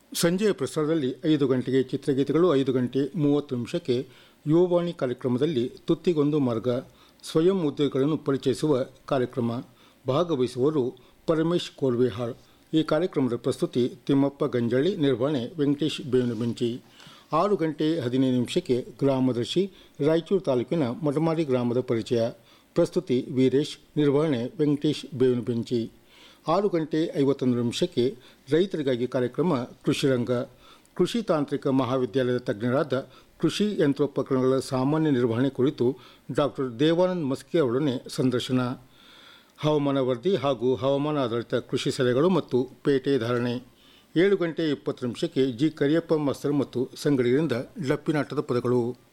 ಸಂಜೆಯ ಪ್ರಸಾರದಲ್ಲಿ ಐದು ಗಂಟೆಗೆ ಚಿತ್ರಗೀತೆಗಳು ಐದು ಗಂಟೆ ಮೂವತ್ತು ನಿಮಿಷಕ್ಕೆ ಯುವವಾಣಿ ಕಾರ್ಯಕ್ರಮದಲ್ಲಿ ತುತ್ತಿಗೊಂದು ಮಾರ್ಗ ಸ್ವಯಂ ಉದ್ಯೋಗಗಳನ್ನು ಪರಿಚಯಿಸುವ ಕಾರ್ಯಕ್ರಮ ಭಾಗವಹಿಸುವವರು ಪರಮೇಶ್ ಕೋರ್ವಿಹಾಳ್ ಈ ಕಾರ್ಯಕ್ರಮದ ಪ್ರಸ್ತುತಿ ತಿಮ್ಮಪ್ಪ ಗಂಜಳ್ಳಿ ನಿರ್ವಹಣೆ ವೆಂಕಟೇಶ್ ಬೇವನಬೆಂಚಿ ಆರು ಗಂಟೆ ಹದಿನೈದು ನಿಮಿಷಕ್ಕೆ ಗ್ರಾಮದರ್ಶಿ ರಾಯಚೂರು ತಾಲೂಕಿನ ಮಟಮಾರಿ ಗ್ರಾಮದ ಪರಿಚಯ ಪ್ರಸ್ತುತಿ ವೀರೇಶ್ ನಿರ್ವಹಣೆ ವೆಂಕಟೇಶ್ ಬೇವನಬೆಂಚಿ ಆರು ಗಂಟೆ ಐವತ್ತೊಂದು ನಿಮಿಷಕ್ಕೆ ರೈತರಿಗಾಗಿ ಕಾರ್ಯಕ್ರಮ ಕೃಷಿರಂಗ ಕೃಷಿ ತಾಂತ್ರಿಕ ಮಹಾವಿದ್ಯಾಲಯದ ತಜ್ಞರಾದ ಕೃಷಿ ಯಂತ್ರೋಪಕರಣಗಳ ಸಾಮಾನ್ಯ ನಿರ್ವಹಣೆ ಕುರಿತು ಡಾಕ್ಟರ್ ದೇವಾನಂದ್ ಮಸ್ಕಿ ಅವರೊಡನೆ ಸಂದರ್ಶನ ಹವಾಮಾನ ವರದಿ ಹಾಗೂ ಹವಾಮಾನ ಆಧಾರಿತ ಕೃಷಿ ಸಲಹೆಗಳು ಮತ್ತು ಪೇಟೆ ಧಾರಣೆ ಏಳು ಗಂಟೆ ಇಪ್ಪತ್ತು ನಿಮಿಷಕ್ಕೆ ಜಿ ಕರಿಯಪ್ಪ ಮಾಸ್ತರ್ ಮತ್ತು ಸಂಗಡಿಗರಿಂದ ಲಪ್ಪಿನಾಟದ ಪದಗಳು